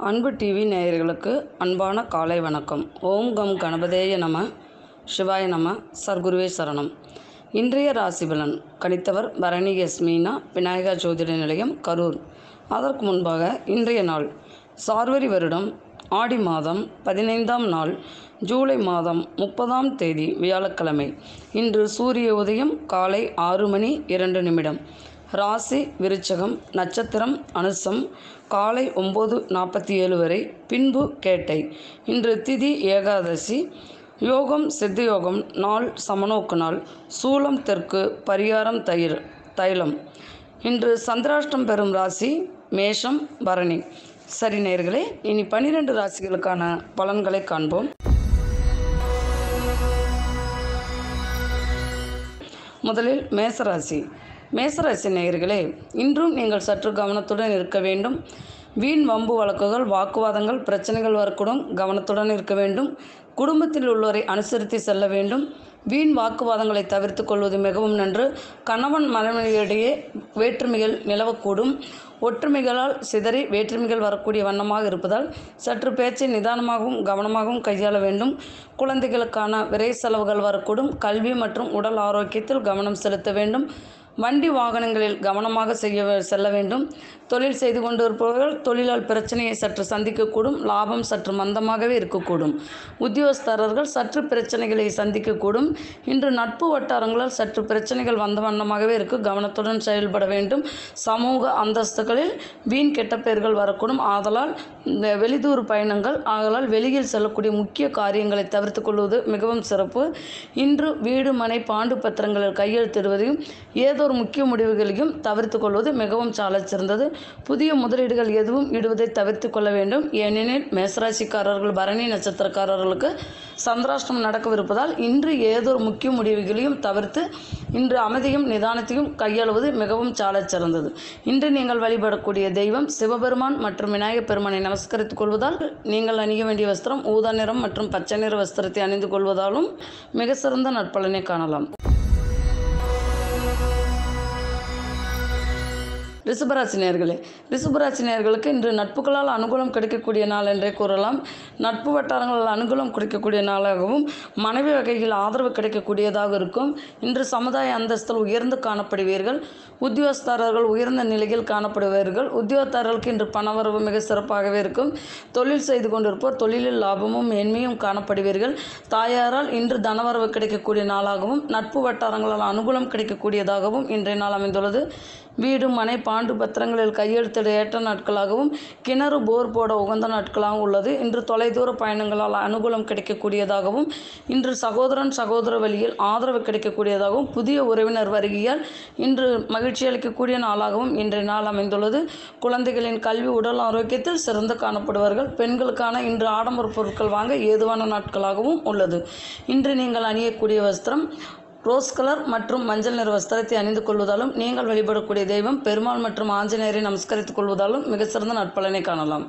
அன்பு டிவி நேயர்களுக்கு அன்பான காலை வணக்கம் ஓம் கம் கணபதேய நம சிவாய நம சர்க்குருவே சரணம் இன்றைய ராசி பலன் கணித்தவர் பரணி எஸ் மீனா விநாயகா ஜோதிட நிலையம் கரூர் அதற்கு முன்பாக இன்றைய நாள் சார்வரி வருடம் ஆடி மாதம் பதினைந்தாம் நாள் ஜூலை மாதம் முப்பதாம் தேதி வியாழக்கிழமை இன்று சூரிய உதயம் காலை ஆறு மணி இரண்டு நிமிடம் ராசி விருச்சகம் நட்சத்திரம் அனுசம் காலை ஒம்பது நாற்பத்தி ஏழு வரை பின்பு கேட்டை இன்று திதி ஏகாதசி யோகம் சித்த யோகம் நாள் சமநோக்கு நாள் சூலம் தெற்கு பரிகாரம் தயிர் தைலம் இன்று சந்திராஷ்டம் பெறும் ராசி மேஷம் பரணி சரி நேர்களே இனி பன்னிரெண்டு ராசிகளுக்கான பலன்களை காண்போம் முதலில் மேசராசி மேசராசி நேயர்களே இன்றும் நீங்கள் சற்று கவனத்துடன் இருக்க வேண்டும் வீண் வம்பு வழக்குகள் வாக்குவாதங்கள் பிரச்சனைகள் வரக்கூடும் கவனத்துடன் இருக்க வேண்டும் குடும்பத்தில் உள்ளவரை அனுசரித்து செல்ல வேண்டும் வீண் வாக்குவாதங்களை தவிர்த்து கொள்வது மிகவும் நன்று கணவன் மனைவியிடையே வேற்றுமைகள் நிலவக்கூடும் ஒற்றுமைகளால் சிதறி வேற்றுமைகள் வரக்கூடிய வண்ணமாக இருப்பதால் சற்று பேச்சை நிதானமாகவும் கவனமாகவும் கையாள வேண்டும் குழந்தைகளுக்கான விரை செலவுகள் வரக்கூடும் கல்வி மற்றும் உடல் ஆரோக்கியத்தில் கவனம் செலுத்த வேண்டும் வண்டி வாகனங்களில் கவனமாக செய்ய செல்ல வேண்டும் தொழில் செய்து கொண்டிருப்பவர்கள் தொழிலால் பிரச்சனையை சற்று சந்திக்கக்கூடும் லாபம் சற்று மந்தமாகவே இருக்கக்கூடும் உத்தியோகஸ்தரர்கள் சற்று பிரச்சனைகளை சந்திக்கக்கூடும் இன்று நட்பு வட்டாரங்களால் சற்று பிரச்சனைகள் வந்த வண்ணமாகவே இருக்கு கவனத்துடன் செயல்பட வேண்டும் சமூக அந்தஸ்துகளில் வீண் கெட்ட பெயர்கள் வரக்கூடும் ஆதலால் இந்த வெளிதூர் பயணங்கள் ஆதலால் வெளியில் செல்லக்கூடிய முக்கிய காரியங்களை தவிர்த்து கொள்வது மிகவும் சிறப்பு இன்று வீடு மனை பாண்டு பத்திரங்களில் கையெழுத்திடுவதையும் ஏதோ ஒரு முக்கிய முடிவுகளையும் தவிர்த்து கொள்வது மிகவும் சாலச் சிறந்தது புதிய முதலீடுகள் எதுவும் இடுவதை தவிர்த்து கொள்ள வேண்டும் ஏனெனில் மேசராசிக்காரர்கள் பரணி நட்சத்திரக்காரர்களுக்கு சந்திராஷ்டிரம் நடக்கவிருப்பதால் இன்று ஏதோ ஒரு முக்கிய முடிவுகளையும் தவிர்த்து இன்று அமைதியும் நிதானத்தையும் கையாளுவது மிகவும் சாலச் சிறந்தது இன்று நீங்கள் வழிபடக்கூடிய தெய்வம் சிவபெருமான் மற்றும் விநாயகப் பெருமானை நமஸ்கரித்துக் கொள்வதால் நீங்கள் அணிய வேண்டிய வஸ்திரம் ஊதா நிறம் மற்றும் பச்சை நிற வஸ்திரத்தை அணிந்து கொள்வதாலும் மிக சிறந்த நற்பலனை காணலாம் ரிஷபராசி நேர்களே ரிஷபராசி நேர்களுக்கு இன்று நட்புகளால் அனுகூலம் கிடைக்கக்கூடிய நாள் என்றே கூறலாம் நட்பு வட்டாரங்களால் அனுகூலம் கிடைக்கக்கூடிய நாளாகவும் மனைவி வகையில் ஆதரவு கிடைக்கக்கூடியதாக இருக்கும் இன்று சமுதாய அந்தஸ்தில் உயர்ந்து காணப்படுவீர்கள் உத்தியோகஸ்தாரர்கள் உயர்ந்த நிலையில் காணப்படுவீர்கள் உத்தியோகத்தாரர்களுக்கு இன்று பணவரவு மிக சிறப்பாகவே இருக்கும் தொழில் செய்து கொண்டிருப்போர் தொழிலில் லாபமும் மேன்மையும் காணப்படுவீர்கள் தாயாரால் இன்று தனவரவு கிடைக்கக்கூடிய நாளாகவும் நட்பு வட்டாரங்களால் அனுகூலம் கிடைக்கக்கூடியதாகவும் இன்றைய நாள் அமைந்துள்ளது வீடு மனை பாண்டு பத்திரங்களில் கையெழுத்திட ஏற்ற நாட்களாகவும் கிணறு போர் போட உகந்த நாட்களாகவும் உள்ளது இன்று தொலைதூர பயணங்களால் அனுகூலம் கிடைக்கக்கூடியதாகவும் இன்று சகோதரன் சகோதர வழியில் ஆதரவு கிடைக்கக்கூடியதாகவும் புதிய உறவினர் வருகையால் இன்று மகிழ்ச்சி அளிக்கக்கூடிய நாளாகவும் இன்றைய நாள் அமைந்துள்ளது குழந்தைகளின் கல்வி உடல் ஆரோக்கியத்தில் சிறந்து காணப்படுவார்கள் பெண்களுக்கான இன்று ஆடம்பர பொருட்கள் வாங்க ஏதுவான நாட்களாகவும் உள்ளது இன்று நீங்கள் அணியக்கூடிய வஸ்திரம் ரோஸ் கலர் மற்றும் மஞ்சள் நிற வஸ்திரத்தை அணிந்து கொள்வதாலும் நீங்கள் வழிபடக்கூடிய தெய்வம் பெருமாள் மற்றும் ஆஞ்சநேயரை நமஸ்கரித்துக் கொள்வதாலும் மிகச்சிறந்த நட்பலனை காணலாம்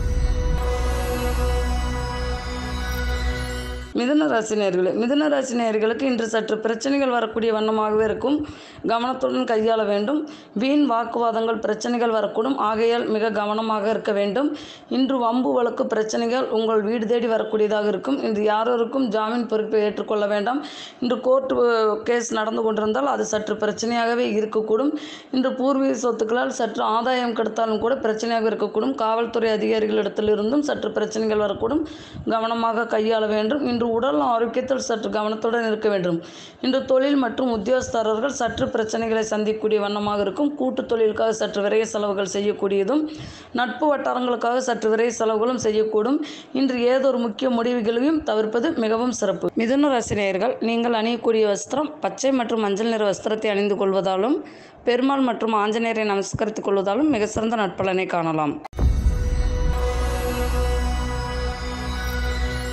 மிதுன ராசி நேயர்களே மிதுன ராசி நேயர்களுக்கு இன்று சற்று பிரச்சனைகள் வரக்கூடிய வண்ணமாகவே இருக்கும் கவனத்துடன் கையாள வேண்டும் வீண் வாக்குவாதங்கள் பிரச்சனைகள் வரக்கூடும் ஆகையால் மிக கவனமாக இருக்க வேண்டும் இன்று வம்பு வழக்கு பிரச்சனைகள் உங்கள் வீடு தேடி வரக்கூடியதாக இருக்கும் இன்று யாரோருக்கும் ஜாமீன் பொறுப்பை ஏற்றுக்கொள்ள வேண்டாம் இன்று கோர்ட் கேஸ் நடந்து கொண்டிருந்தால் அது சற்று பிரச்சனையாகவே இருக்கக்கூடும் இன்று பூர்வீக சொத்துக்களால் சற்று ஆதாயம் கெடுத்தாலும் கூட பிரச்சனையாக இருக்கக்கூடும் காவல்துறை அதிகாரிகளிடத்திலிருந்தும் சற்று பிரச்சனைகள் வரக்கூடும் கவனமாக கையாள வேண்டும் இன்று உடல் ஆரோக்கியத்தில் சற்று கவனத்துடன் இருக்க வேண்டும் இன்று தொழில் மற்றும் உத்தியோகஸ்தரர்கள் சற்று பிரச்சனைகளை சந்திக்கக்கூடிய வண்ணமாக இருக்கும் கூட்டு தொழிலுக்காக சற்று விரைய செலவுகள் செய்யக்கூடியதும் நட்பு வட்டாரங்களுக்காக சற்று விரைய செலவுகளும் செய்யக்கூடும் இன்று ஏதோ ஒரு முக்கிய முடிவுகளையும் தவிர்ப்பது மிகவும் சிறப்பு மிதுன ராசினியர்கள் நீங்கள் அணியக்கூடிய வஸ்திரம் பச்சை மற்றும் மஞ்சள் நிற வஸ்திரத்தை அணிந்து கொள்வதாலும் பெருமாள் மற்றும் ஆஞ்சநேயரை நமஸ்கரித்துக் கொள்வதாலும் மிக சிறந்த நட்பலனை காணலாம்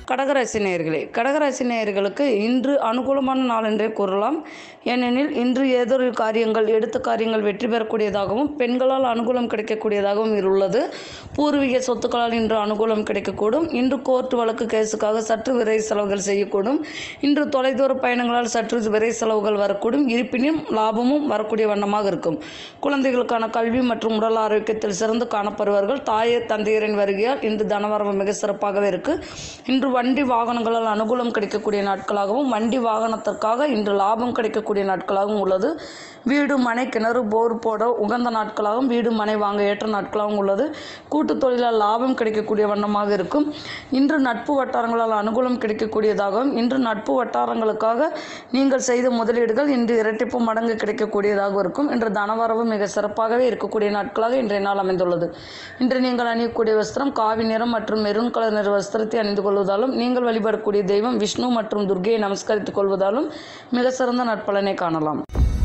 கடகராசி நேயர்களே கடகராசி நேயர்களுக்கு இன்று அனுகூலமான நாள் என்றே கூறலாம் ஏனெனில் இன்று ஏதோ ஒரு காரியங்கள் எடுத்த காரியங்கள் வெற்றி பெறக்கூடியதாகவும் பெண்களால் அனுகூலம் கிடைக்கக்கூடியதாகவும் உள்ளது பூர்வீக சொத்துக்களால் இன்று அனுகூலம் கிடைக்கக்கூடும் இன்று கோர்ட் வழக்கு கேஸுக்காக சற்று விரை செலவுகள் செய்யக்கூடும் இன்று தொலைதூர பயணங்களால் சற்று விரை செலவுகள் வரக்கூடும் இருப்பினும் லாபமும் வரக்கூடிய வண்ணமாக இருக்கும் குழந்தைகளுக்கான கல்வி மற்றும் உடல் ஆரோக்கியத்தில் சிறந்து காணப்படுவார்கள் தாயர் தந்தையரின் வருகையால் இன்று தனவரவு மிக சிறப்பாகவே இருக்கு இன்று வண்டி வாகனங்களால் அனுகூலம் கிடைக்கக்கூடிய நாட்களாகவும் வண்டி வாகனத்திற்காக இன்று லாபம் கிடைக்கக்கூடிய நாட்களாகவும் உள்ளது வீடு மனை கிணறு போர் போட உகந்த நாட்களாகவும் வீடு மனை வாங்க ஏற்ற நாட்களாகவும் உள்ளது கூட்டு தொழிலால் லாபம் கிடைக்கக்கூடிய வண்ணமாக இருக்கும் இன்று நட்பு வட்டாரங்களால் அனுகூலம் கிடைக்கக்கூடியதாகவும் இன்று நட்பு வட்டாரங்களுக்காக நீங்கள் செய்த முதலீடுகள் இன்று இரட்டிப்பு மடங்கு கிடைக்கக்கூடியதாக இருக்கும் இன்று தனவரவு மிக சிறப்பாகவே இருக்கக்கூடிய நாட்களாக இன்றைய நாள் அமைந்துள்ளது இன்று நீங்கள் அணியக்கூடிய வஸ்திரம் காவி நிறம் மற்றும் மெரூன் கலர் நிற வஸ்திரத்தை அணிந்து கொள்வதாலும் நீங்கள் வழிபடக்கூடிய தெய்வம் விஷ்ணு மற்றும் துர்க்கையை நமஸ்கரித்துக் கொள்வதாலும் மிக சிறந்த நற்பலனை காணலாம்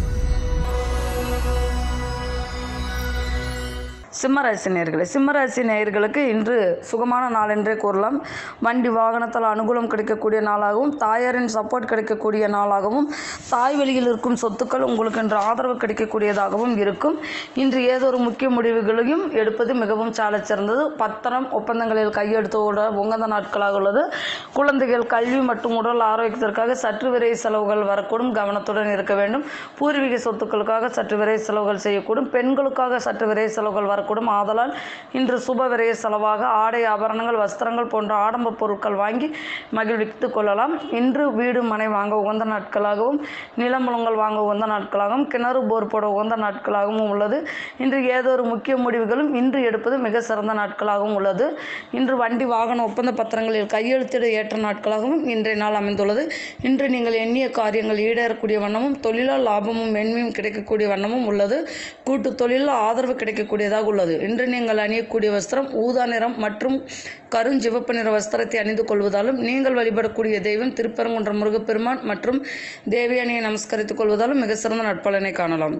சிம்மராசி நேயர்களே சிம்மராசி நேயர்களுக்கு இன்று சுகமான நாள் என்றே கூறலாம் வண்டி வாகனத்தால் அனுகூலம் கிடைக்கக்கூடிய நாளாகவும் தாயாரின் சப்போர்ட் கிடைக்கக்கூடிய நாளாகவும் தாய் வழியில் இருக்கும் சொத்துக்கள் உங்களுக்கு இன்று ஆதரவு கிடைக்கக்கூடியதாகவும் இருக்கும் இன்று ஏதோ ஒரு முக்கிய முடிவுகளையும் எடுப்பது மிகவும் சாலச் சிறந்தது பத்திரம் ஒப்பந்தங்களில் கையெழுத்தோட உகந்த நாட்களாக உள்ளது குழந்தைகள் கல்வி மற்றும் உடல் ஆரோக்கியத்திற்காக சற்று விரை செலவுகள் வரக்கூடும் கவனத்துடன் இருக்க வேண்டும் பூர்வீக சொத்துக்களுக்காக சற்று விரை செலவுகள் செய்யக்கூடும் பெண்களுக்காக சற்று விரை செலவுகள் வரக்கூடும் ஆதலால் இன்று சுப விரைய செலவாக ஆடை ஆபரணங்கள் வஸ்திரங்கள் போன்ற ஆடம்ப பொருட்கள் வாங்கி மகிழ்வித்துக் கொள்ளலாம் இன்று வீடு மனை வாங்க உகந்த நாட்களாகவும் நிலமுலங்கள் வாங்க உகந்த நாட்களாகவும் கிணறு போர் போட உகந்த நாட்களாகவும் உள்ளது இன்று ஏதோ ஒரு முக்கிய முடிவுகளும் இன்று எடுப்பது மிக சிறந்த நாட்களாகவும் உள்ளது இன்று வண்டி வாகன ஒப்பந்த பத்திரங்களில் கையெழுத்திட ஏற்ற நாட்களாகவும் இன்றைய நாள் அமைந்துள்ளது இன்று நீங்கள் எண்ணிய காரியங்கள் ஈடேறக்கூடிய வண்ணமும் தொழிலால் லாபமும் மென்மையும் கிடைக்கக்கூடிய வண்ணமும் உள்ளது கூட்டு தொழிலில் ஆதரவு கிடைக்கக்கூடியதாக உள்ளது இன்று நீங்கள் அணியக்கூடிய வஸ்திரம் ஊதா நிறம் மற்றும் கருஞ்சிவப்பு நிற வஸ்திரத்தை அணிந்து கொள்வதாலும் நீங்கள் வழிபடக்கூடிய தெய்வம் திருப்பரங்குன்ற முருகப்பெருமான் மற்றும் தேவயானியை நமஸ்கரித்துக் கொள்வதாலும் மிக சிறந்த நட்பலனை காணலாம்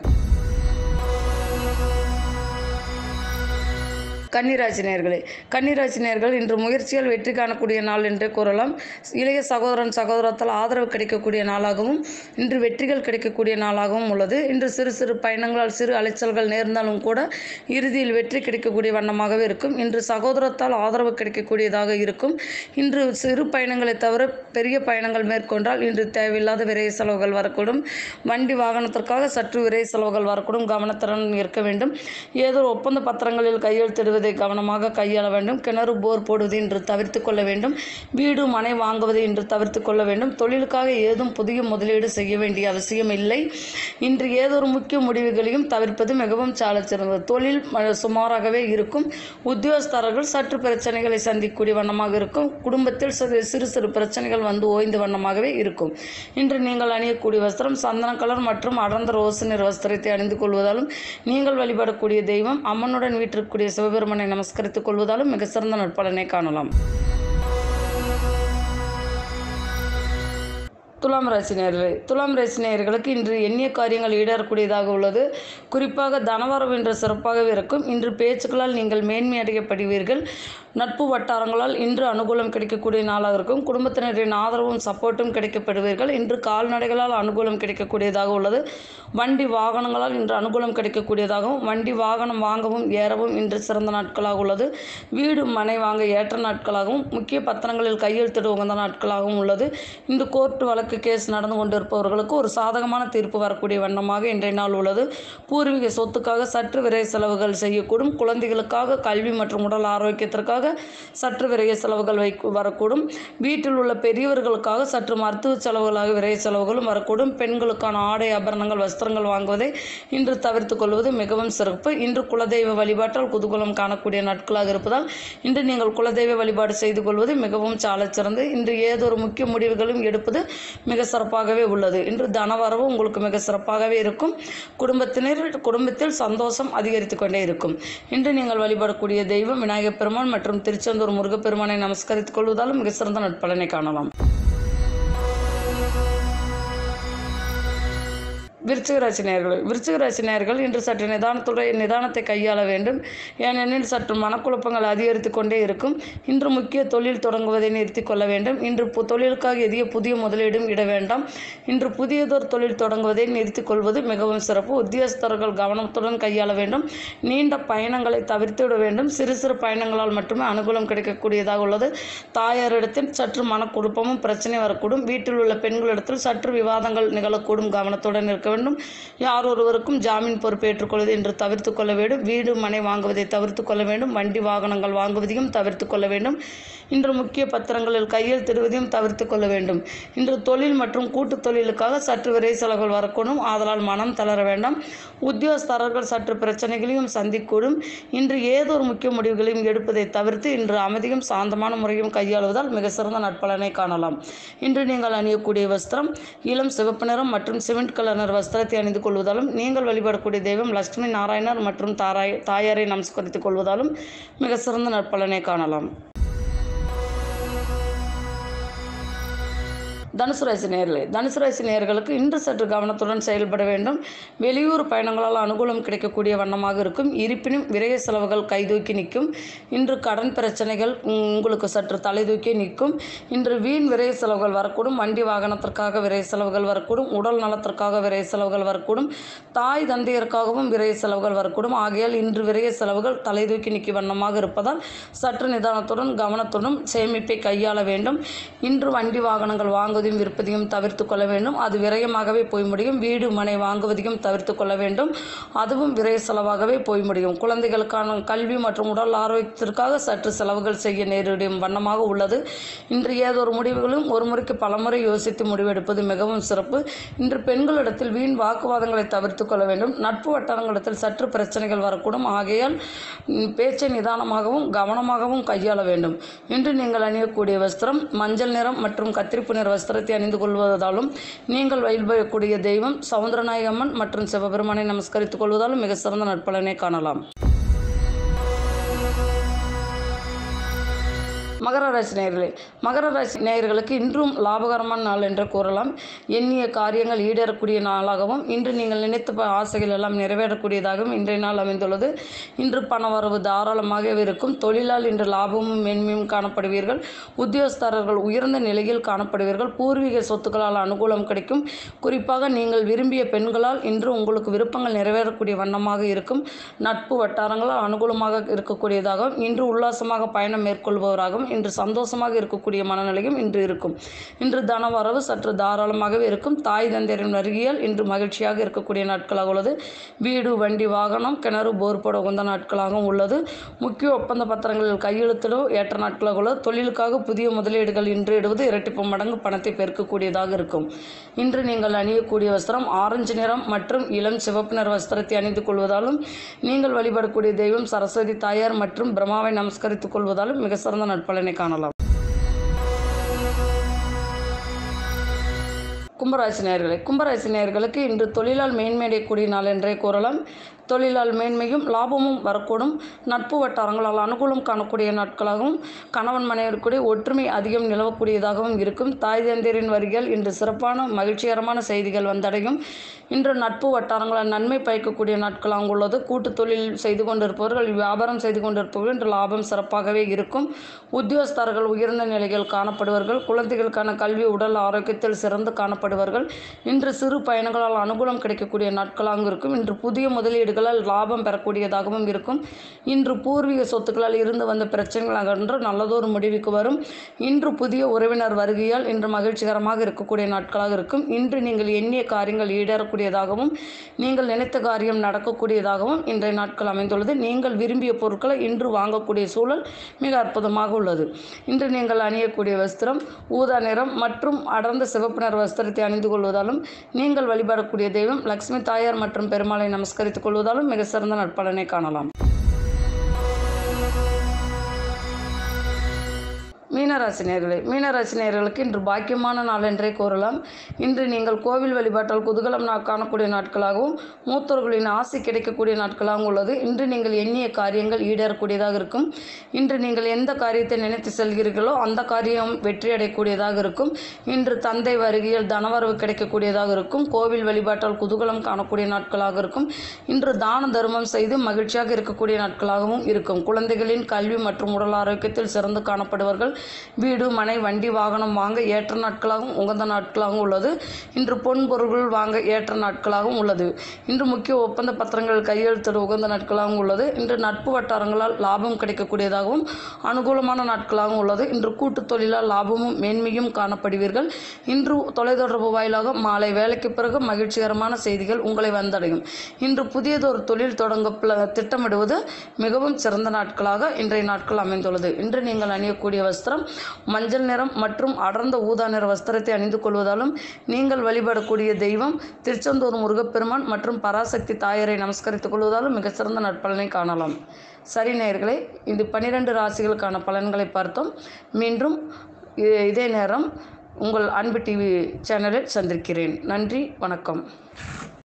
கன்னிராசி நேர்களே கன்னிராசி நேர்கள் இன்று முயற்சியால் வெற்றி காணக்கூடிய நாள் என்றே கூறலாம் இளைய சகோதரன் சகோதரத்தால் ஆதரவு கிடைக்கக்கூடிய நாளாகவும் இன்று வெற்றிகள் கிடைக்கக்கூடிய நாளாகவும் உள்ளது இன்று சிறு சிறு பயணங்களால் சிறு அலைச்சல்கள் நேர்ந்தாலும் கூட இறுதியில் வெற்றி கிடைக்கக்கூடிய வண்ணமாகவே இருக்கும் இன்று சகோதரத்தால் ஆதரவு கிடைக்கக்கூடியதாக இருக்கும் இன்று சிறு பயணங்களை தவிர பெரிய பயணங்கள் மேற்கொண்டால் இன்று தேவையில்லாத விரை செலவுகள் வரக்கூடும் வண்டி வாகனத்திற்காக சற்று விரை செலவுகள் வரக்கூடும் கவனத்துடன் இருக்க வேண்டும் ஏதோ ஒரு ஒப்பந்த பத்திரங்களில் கையெழுத்திடுவதை கவனமாக கையாள வேண்டும் கிணறு போர் போடுவது என்று தவிர்த்து கொள்ள வேண்டும் வீடு மனை வாங்குவதை என்று தவிர்த்து கொள்ள வேண்டும் தொழிலுக்காக ஏதும் புதிய முதலீடு செய்ய வேண்டிய அவசியம் இல்லை இன்று ஏதோ ஒரு முக்கிய முடிவுகளையும் தவிர்ப்பது மிகவும் சாலச் சிறந்தது தொழில் ம- சுமாராகவே இருக்கும் உத்தியோகஸ்தர்கள் சற்று பிரச்சனைகளை சந்திக்கக்கூடிய வண்ணமாக இருக்கும் குடும்பத்தில் சிறு சிறு சிறு பிரச்சனைகள் வந்து ஓய்ந்த வண்ணமாகவே இருக்கும் இன்று நீங்கள் அணியக்கூடிய வஸ்திரம் சந்தன கலர் மற்றும் அடர்ந்த ரோசு நிற வஸ்திரத்தை அணிந்து கொள்வதாலும் நீங்கள் வழிபடக்கூடிய தெய்வம் அம்மனுடன் வீட்டிற்குரிய சிவபெருமனை நமஸ்கரித்துக் கொள்வதாலும் மிக சிறந்த நற்பலனை காணலாம் துலாம் ராசி நேயர்களே துலாம் ராசி நேயர்களுக்கு இன்று எண்ணிய காரியங்கள் ஈடேறக்கூடியதாக உள்ளது குறிப்பாக தனவரவு இன்று சிறப்பாகவே இருக்கும் இன்று பேச்சுக்களால் நீங்கள் மேன்மை அடையப்படுவீர்கள் நட்பு வட்டாரங்களால் இன்று அனுகூலம் கிடைக்கக்கூடிய நாளாக இருக்கும் குடும்பத்தினரின் ஆதரவும் சப்போர்ட்டும் கிடைக்கப்படுவீர்கள் இன்று கால்நடைகளால் அனுகூலம் கிடைக்கக்கூடியதாக உள்ளது வண்டி வாகனங்களால் இன்று அனுகூலம் கிடைக்கக்கூடியதாகவும் வண்டி வாகனம் வாங்கவும் ஏறவும் இன்று சிறந்த நாட்களாக உள்ளது வீடு மனை வாங்க ஏற்ற நாட்களாகவும் முக்கிய பத்திரங்களில் கையெழுத்திட உகந்த நாட்களாகவும் உள்ளது இன்று கோர்ட் வழக்கு கேஸ் நடந்து கொண்டிருப்பவர்களுக்கு ஒரு சாதகமான தீர்ப்பு வரக்கூடிய வண்ணமாக இன்றைய நாள் உள்ளது பூர்வீக சொத்துக்காக சற்று விரை செலவுகள் செய்யக்கூடும் குழந்தைகளுக்காக கல்வி மற்றும் உடல் ஆரோக்கியத்திற்காக சற்று விரைய செலவுகள் வை வரக்கூடும் வீட்டில் உள்ள பெரியவர்களுக்காக சற்று மருத்துவ செலவுகளாக விரைய செலவுகளும் வரக்கூடும் பெண்களுக்கான ஆடை ஆபரணங்கள் வஸ்திரங்கள் வாங்குவதை இன்று தவிர்த்து கொள்வது மிகவும் சிறப்பு இன்று குலதெய்வ வழிபாட்டால் குதூகலம் காணக்கூடிய நாட்களாக இருப்பதால் இன்று நீங்கள் குலதெய்வ வழிபாடு செய்து கொள்வது மிகவும் சாலச் சிறந்து இன்று ஏதொரு முக்கிய முடிவுகளும் எடுப்பது மிக சிறப்பாகவே உள்ளது இன்று தனவரவு உங்களுக்கு மிக சிறப்பாகவே இருக்கும் குடும்பத்தினர் குடும்பத்தில் சந்தோஷம் அதிகரித்து கொண்டே இருக்கும் இன்று நீங்கள் வழிபடக்கூடிய தெய்வம் விநாயகப் பெருமான் மற்றும் திருச்செந்தூர் முருகப்பெருமானை நமஸ்கரித்துக் கொள்வதாலும் மிக சிறந்த நட்பலனை காணலாம் விருச்சிக ராசி நேயர்கள் விருச்சிக ராசி நேயர்கள் இன்று சற்று நிதானத்துடன் நிதானத்தை கையாள வேண்டும் ஏனெனில் சற்று மனக்குழப்பங்கள் அதிகரித்து கொண்டே இருக்கும் இன்று முக்கிய தொழில் தொடங்குவதை நிறுத்திக் கொள்ள வேண்டும் இன்று பு- தொழிலுக்காக எதிய புதிய முதலீடும் இட வேண்டாம் இன்று புதியதொரு தொழில் தொடங்குவதை நிறுத்திக் கொள்வது மிகவும் சிறப்பு உத்தியோகஸ்தர்கள் கவனத்துடன் கையாள வேண்டும் நீண்ட பயணங்களை தவிர்த்து விட வேண்டும் சிறு சிறு பயணங்களால் மட்டுமே அனுகூலம் கிடைக்கக்கூடியதாக உள்ளது தாயாரிடத்தில் சற்று மனக்குழப்பமும் பிரச்சனை வரக்கூடும் வீட்டில் உள்ள பெண்களிடத்தில் சற்று விவாதங்கள் நிகழக்கூடும் கவனத்துடன் இருக்க வேண்டும் யார் ஒருவருக்கும் ஜாமீன் பொறுப்பேற்றுக் கொள்வது என்று தவிர்த்து கொள்ள வேண்டும் வீடு மனை வாங்குவதை தவிர்த்து கொள்ள வேண்டும் வண்டி வாகனங்கள் வாங்குவதையும் தவிர்த்து கொள்ள வேண்டும் இன்று முக்கிய பத்திரங்களில் கையெழுத்திடுவதையும் தவிர்த்து கொள்ள வேண்டும் இன்று தொழில் மற்றும் கூட்டு தொழிலுக்காக சற்று விரை செலவுகள் வரக்கூடும் ஆதலால் மனம் தளர வேண்டாம் உத்தியோகஸ்தரர்கள் சற்று பிரச்சனைகளையும் சந்திக்கூடும் இன்று ஏதோ ஒரு முக்கிய முடிவுகளையும் எடுப்பதை தவிர்த்து இன்று அமைதியும் சாந்தமான முறையும் கையாளுவதால் மிக சிறந்த நட்பலனை காணலாம் இன்று நீங்கள் அணியக்கூடிய வஸ்திரம் இளம் சிவப்பு நிறம் மற்றும் சிமெண்ட் கலர் நிற வஸ்திரத்தை அணிந்து கொள்வதாலும் நீங்கள் வழிபடக்கூடிய தெய்வம் லட்சுமி நாராயணர் மற்றும் தாராய் தாயாரை நமஸ்கரித்துக் கொள்வதாலும் மிக சிறந்த நற்பலனை காணலாம் தனுசு ராசி நேர்களே தனுசு ராசி நேயர்களுக்கு இன்று சற்று கவனத்துடன் செயல்பட வேண்டும் வெளியூர் பயணங்களால் அனுகூலம் கிடைக்கக்கூடிய வண்ணமாக இருக்கும் இருப்பினும் விரைய செலவுகள் கைதூக்கி நிற்கும் இன்று கடன் பிரச்சனைகள் உம், உங்களுக்கு சற்று தலை தூக்கி நிற்கும் இன்று வீண் விரைய செலவுகள் வரக்கூடும் வண்டி வாகனத்திற்காக விரைய செலவுகள் வரக்கூடும் உடல் நலத்திற்காக விரைய செலவுகள் வரக்கூடும் தாய் தந்தையருக்காகவும் விரைய செலவுகள் வரக்கூடும் ஆகையால் இன்று விரைய செலவுகள் தலை தூக்கி நிற்கும் வண்ணமாக இருப்பதால் சற்று நிதானத்துடன் கவனத்துடன் சேமிப்பை கையாள வேண்டும் இன்று வண்டி வாகனங்கள் வாங்குவதையும் விற்பதையும் தவிர்த்து கொள்ள வேண்டும் அது விரயமாகவே போய் முடியும் வீடு மனை வாங்குவதையும் தவிர்த்து கொள்ள வேண்டும் அதுவும் விரய செலவாகவே போய் முடியும் குழந்தைகளுக்கான கல்வி மற்றும் உடல் ஆரோக்கியத்திற்காக சற்று செலவுகள் செய்ய நேரிடும் வண்ணமாக உள்ளது இன்று ஏதொரு முடிவுகளும் ஒரு முறைக்கு பலமுறை யோசித்து முடிவெடுப்பது மிகவும் சிறப்பு இன்று பெண்களிடத்தில் வீண் வாக்குவாதங்களை தவிர்த்து கொள்ள வேண்டும் நட்பு வட்டாரங்களிடத்தில் சற்று பிரச்சனைகள் வரக்கூடும் ஆகையால் ம், பேச்சை நிதானமாகவும் கவனமாகவும் கையாள வேண்டும் இன்று நீங்கள் அணியக்கூடிய வஸ்திரம் மஞ்சள் நிறம் மற்றும் கத்திரிப்பு நிற வஸ்திரத்தை அணிந்து கொள்வதாலும் நீங்கள் வழிபடக்கூடிய தெய்வம் சவுந்தரநாயகம்மன் மற்றும் சிவபெருமானை நமஸ்கரித்துக் கொள்வதாலும் மிக சிறந்த நற்பலனை காணலாம் மகர ராசி நேயர்களே மகர ராசி நேயர்களுக்கு இன்றும் லாபகரமான நாள் என்று கூறலாம் எண்ணிய காரியங்கள் ஈடேறக்கூடிய நாளாகவும் இன்று நீங்கள் நினைத்த ப- ஆசைகள் எல்லாம் நிறைவேறக்கூடியதாகவும் இன்றைய நாள் அமைந்துள்ளது இன்று பண வரவு தாராளமாகவே இருக்கும் தொழிலால் இன்று லாபமும் மேன்மையும் காணப்படுவீர்கள் உத்தியோகஸ்தரர்கள் உயர்ந்த நிலையில் காணப்படுவீர்கள் பூர்வீக சொத்துக்களால் அனுகூலம் கிடைக்கும் குறிப்பாக நீங்கள் விரும்பிய பெண்களால் இன்று உங்களுக்கு விருப்பங்கள் நிறைவேறக்கூடிய வண்ணமாக இருக்கும் நட்பு வட்டாரங்களால் அனுகூலமாக இருக்கக்கூடியதாகவும் இன்று உல்லாசமாக பயணம் மேற்கொள்பவராகவும் இன்று சந்தோஷமாக இருக்கக்கூடிய மனநிலையும் இன்று இருக்கும் இன்று தன வரவு சற்று தாராளமாகவே இருக்கும் தாய் தந்தையரின் வருகையால் இன்று மகிழ்ச்சியாக இருக்கக்கூடிய நாட்களாக உள்ளது வீடு வண்டி வாகனம் கிணறு போர் போட உகந்த நாட்களாகவும் உள்ளது முக்கிய ஒப்பந்த பத்திரங்களில் கையெழுத்திட ஏற்ற நாட்களாக உள்ளது தொழிலுக்காக புதிய முதலீடுகள் இன்று இடுவது இரட்டிப்பு மடங்கு பணத்தை பெருக்கக்கூடியதாக இருக்கும் இன்று நீங்கள் அணியக்கூடிய வஸ்திரம் ஆரஞ்சு நிறம் மற்றும் இளம் சிவப்பு நிற வஸ்திரத்தை அணிந்து கொள்வதாலும் நீங்கள் வழிபடக்கூடிய தெய்வம் சரஸ்வதி தாயார் மற்றும் பிரம்மாவை நமஸ்கரித்துக் கொள்வதாலும் மிக சிறந்த நற்பலனை காணலாம் கும்பராசி நேயர்களே கும்பராசி நேயர்களுக்கு இன்று தொழிலால் மேன்மையடையக்கூடிய நாள் என்றே கூறலாம் தொழிலால் மேன்மையும் லாபமும் வரக்கூடும் நட்பு வட்டாரங்களால் அனுகூலம் காணக்கூடிய நாட்களாகவும் கணவன் மனைவிற்குடைய ஒற்றுமை அதிகம் நிலவக்கூடியதாகவும் இருக்கும் தாய் தந்தையரின் வருகையால் இன்று சிறப்பான மகிழ்ச்சிகரமான செய்திகள் வந்தடையும் இன்று நட்பு வட்டாரங்களால் நன்மை பயக்கக்கூடிய நாட்களாக உள்ளது கூட்டு தொழில் செய்து கொண்டிருப்பவர்கள் வியாபாரம் செய்து கொண்டிருப்பவர்கள் இன்று லாபம் சிறப்பாகவே இருக்கும் உத்தியோகஸ்தர்கள் உயர்ந்த நிலையில் காணப்படுவார்கள் குழந்தைகளுக்கான கல்வி உடல் ஆரோக்கியத்தில் சிறந்து காணப்படுவார்கள் இன்று சிறு பயணங்களால் அனுகூலம் கிடைக்கக்கூடிய நாட்களாகவும் இருக்கும் இன்று புதிய முதலீடுகளால் லாபம் பெறக்கூடியதாகவும் இருக்கும் இன்று பூர்வீக சொத்துக்களால் இருந்து வந்த பிரச்சனைகள் அகன்று நல்லதொரு முடிவுக்கு வரும் இன்று புதிய உறவினர் வருகையால் இன்று மகிழ்ச்சிகரமாக இருக்கக்கூடிய நாட்களாக இருக்கும் இன்று நீங்கள் எண்ணிய காரியங்கள் ஈடேறக்கூடியதாகவும் நீங்கள் நினைத்த காரியம் நடக்கக்கூடியதாகவும் இன்றைய நாட்கள் அமைந்துள்ளது நீங்கள் விரும்பிய பொருட்களை இன்று வாங்கக்கூடிய சூழல் மிக அற்புதமாக உள்ளது இன்று நீங்கள் அணியக்கூடிய வஸ்திரம் ஊதா நிறம் மற்றும் அடர்ந்த சிவப்பு நிற வஸ்திரத்தை அணிந்து கொள்வதாலும் நீங்கள் வழிபடக்கூடிய தெய்வம் லக்ஷ்மி தாயார் மற்றும் பெருமாளை நமஸ்கரித்துக் கொள்வதாலும் மிக சிறந்த நற்பலனை காணலாம் மீனராசி நேர்களே மீனராசி நேர்களுக்கு இன்று பாக்கியமான நாள் என்றே கூறலாம் இன்று நீங்கள் கோவில் வழிபாட்டால் குதூகலம் நா- காணக்கூடிய நாட்களாகவும் மூத்தோர்களின் ஆசை கிடைக்கக்கூடிய நாட்களாகவும் உள்ளது இன்று நீங்கள் எண்ணிய காரியங்கள் ஈடேறக்கூடியதாக இருக்கும் இன்று நீங்கள் எந்த காரியத்தை நினைத்து செல்கிறீர்களோ அந்த காரியம் வெற்றி அடையக்கூடியதாக இருக்கும் இன்று தந்தை வருகையில் தனவரவு கிடைக்கக்கூடியதாக இருக்கும் கோவில் வழிபாட்டால் குதூகலம் காணக்கூடிய நாட்களாக இருக்கும் இன்று தான தர்மம் செய்து மகிழ்ச்சியாக இருக்கக்கூடிய நாட்களாகவும் இருக்கும் குழந்தைகளின் கல்வி மற்றும் உடல் ஆரோக்கியத்தில் சிறந்து காணப்படுவார்கள் வீடு மனை வண்டி வாகனம் வாங்க ஏற்ற நாட்களாகவும் உகந்த நாட்களாகவும் உள்ளது இன்று பொன் பொருள்கள் வாங்க ஏற்ற நாட்களாகவும் உள்ளது இன்று முக்கிய ஒப்பந்த பத்திரங்கள் கையெழுத்திட உகந்த நாட்களாகவும் உள்ளது இன்று நட்பு வட்டாரங்களால் லாபம் கிடைக்கக்கூடியதாகவும் அனுகூலமான நாட்களாகவும் உள்ளது இன்று கூட்டுத் தொழிலால் லாபமும் மேன்மையும் காணப்படுவீர்கள் இன்று தொலைத்தொடர்பு வாயிலாக மாலை வேலைக்கு பிறகு மகிழ்ச்சிகரமான செய்திகள் உங்களை வந்தடையும் இன்று புதியதொரு தொழில் தொடங்க பிள- திட்டமிடுவது மிகவும் சிறந்த நாட்களாக இன்றைய நாட்கள் அமைந்துள்ளது இன்று நீங்கள் அணியக்கூடிய வஸ்திரம் மஞ்சள் நிறம் மற்றும் அடர்ந்த ஊதா நிற வஸ்திரத்தை அணிந்து கொள்வதாலும் நீங்கள் வழிபடக்கூடிய தெய்வம் திருச்செந்தூர் முருகப்பெருமான் மற்றும் பராசக்தி தாயரை நமஸ்கரித்துக் கொள்வதாலும் மிகச்சிறந்த நற்பலனை காணலாம் சரி நேயர்களே இது பன்னிரண்டு ராசிகளுக்கான பலன்களை பார்த்தோம் மீண்டும் இ- இதே நேரம் உங்கள் அன்பு டிவி சேனலில் சந்திக்கிறேன் நன்றி வணக்கம்